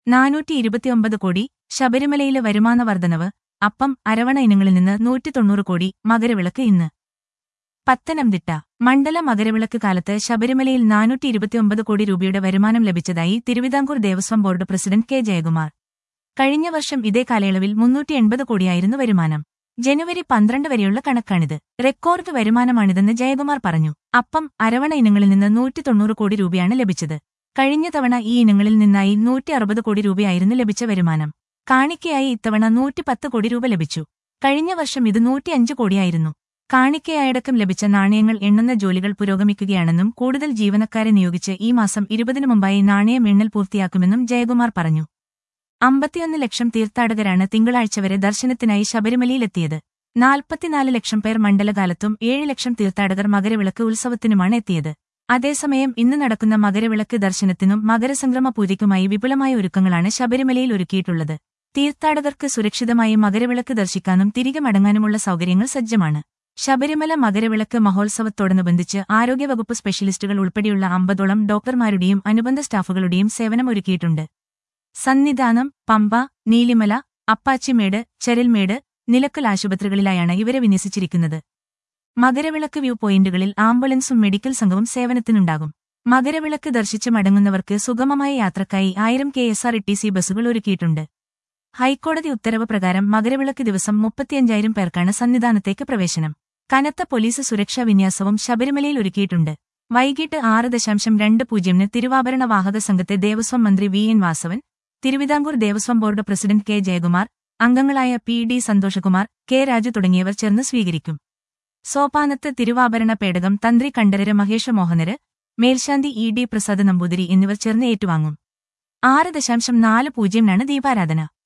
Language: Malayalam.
നാനൂറ്റി ഇരുപത്തിയൊമ്പത് കോടി ശബരിമലയിലെ വരുമാന വർധനവ് അപ്പം അരവണ ഇനങ്ങളിൽ നിന്ന് നൂറ്റി തൊണ്ണൂറ് കോടി മകരവിളക്ക് ഇന്ന് പത്തനംതിട്ട മണ്ഡല മകരവിളക്ക് കാലത്ത് ശബരിമലയിൽ നാനൂറ്റി ഇരുപത്തിയൊമ്പത് കോടി രൂപയുടെ വരുമാനം ലഭിച്ചതായി Travancore Devaswom board president K Jayakumar കഴിഞ്ഞ വർഷം ഇതേ കാലയളവിൽ മുന്നൂറ്റി എൺപത് കോടിയായിരുന്നു വരുമാനം ജനുവരി പന്ത്രണ്ട് വരെയുള്ള കണക്കാണിത് റെക്കോർഡ് വരുമാനമാണിതെന്ന് ജയകുമാർ പറഞ്ഞു അപ്പം അരവണ ഇനങ്ങളിൽ നിന്ന് നൂറ്റി തൊണ്ണൂറ് കോടി രൂപയാണ് ലഭിച്ചത് കഴിഞ്ഞ തവണ ഈ ഇനങ്ങളിൽ നിന്നായി നൂറ്റി അറുപത് കോടി രൂപയായിരുന്നു ലഭിച്ച വരുമാനം കാണിക്കയായി ഇത്തവണ നൂറ്റി പത്ത് കോടി രൂപ ലഭിച്ചു കഴിഞ്ഞ വർഷം ഇത് നൂറ്റിയഞ്ച് കോടിയായിരുന്നു കാണിക്കയായടക്കം ലഭിച്ച നാണയങ്ങൾ എണ്ണുന്ന ജോലികൾ പുരോഗമിക്കുകയാണെന്നും കൂടുതൽ ജീവനക്കാരെ നിയോഗിച്ച് ഈ മാസം ഇരുപതിനു മുമ്പായി നാണയം എണ്ണൽ പൂർത്തിയാക്കുമെന്നും ജയകുമാർ പറഞ്ഞു അമ്പത്തിയൊന്ന് ലക്ഷം തീർത്ഥാടകരാണ് തിങ്കളാഴ്ച വരെ ദർശനത്തിനായി ശബരിമലയിലെത്തിയത് നാൽപ്പത്തിനാല് ലക്ഷം പേർ മണ്ഡലകാലത്തും ഏഴ് ലക്ഷം തീർത്ഥാടകർ മകരവിളക്ക് ഉത്സവത്തിനുമാണ് എത്തിയത് അതേസമയം ഇന്ന് നടക്കുന്ന മകരവിളക്ക് ദർശനത്തിനും മകരസംക്രമ പൂജയ്ക്കുമായി വിപുലമായ ഒരുക്കങ്ങളാണ് ശബരിമലയിൽ ഒരുക്കിയിട്ടുള്ളത് തീർത്ഥാടകർക്ക് സുരക്ഷിതമായി മകരവിളക്ക് ദർശിക്കാനും തിരികെ മടങ്ങാനുമുള്ള സൗകര്യങ്ങൾ സജ്ജമാണ് ശബരിമല മകരവിളക്ക് മഹോത്സവത്തോടനുബന്ധിച്ച് ആരോഗ്യവകുപ്പ് സ്പെഷ്യലിസ്റ്റുകൾ ഉൾപ്പെടെയുള്ള അമ്പതോളം ഡോക്ടർമാരുടെയും അനുബന്ധ സ്റ്റാഫുകളുടെയും സേവനമൊരുക്കിയിട്ടുണ്ട് സന്നിധാനം പമ്പ നീലിമല അപ്പാച്ചിമേട് ചരൽമേട് നിലക്കൽ ആശുപത്രികളിലായാണ് ഇവരെ വിന്യസിച്ചിരിക്കുന്നത് മകരവിളക്ക് വ്യൂ പോയിന്റുകളിൽ ആംബുലൻസും മെഡിക്കൽ സംഘവും സേവനത്തിനുണ്ടാകും മകരവിളക്ക് ദർശിച്ച് മടങ്ങുന്നവർക്ക് സുഗമമായ യാത്രക്കായി ആയിരം K S R T C ബസ്സുകൾ ഒരുക്കിയിട്ടുണ്ട് ഹൈക്കോടതി ഉത്തരവ് പ്രകാരം മകരവിളക്ക് ദിവസം മുപ്പത്തിയഞ്ചായിരം പേർക്കാണ് സന്നിധാനത്തേക്ക് പ്രവേശനം കനത്ത പോലീസ് സുരക്ഷാ വിന്യാസവും ശബരിമലയിൽ ഒരുക്കിയിട്ടുണ്ട് വൈകിട്ട് ആറ് ദശാംശം രണ്ട് പൂജ്യമിന് തിരുവാഭരണ വാഹക സംഘത്തെ ദേവസ്വം മന്ത്രി V N Vasavan Travancore Devaswom board president K Jayakumar അംഗങ്ങളായ P D Santhoshkumar K Raju തുടങ്ങിയവർ ചേർന്ന് സ്വീകരിക്കും സോപാനത്ത് തിരുവാഭരണ പേടകം തന്ത്രി കണ്ഠരര് മഹേഷ മോഹനര് മേൽശാന്തി ഇ ഡി പ്രസാദ് നമ്പൂതിരി എന്നിവർ ചേർന്ന് ഏറ്റുവാങ്ങും ആറ് ദശാംശം നാല് പൂജ്യമിനാണ് ദീപാരാധന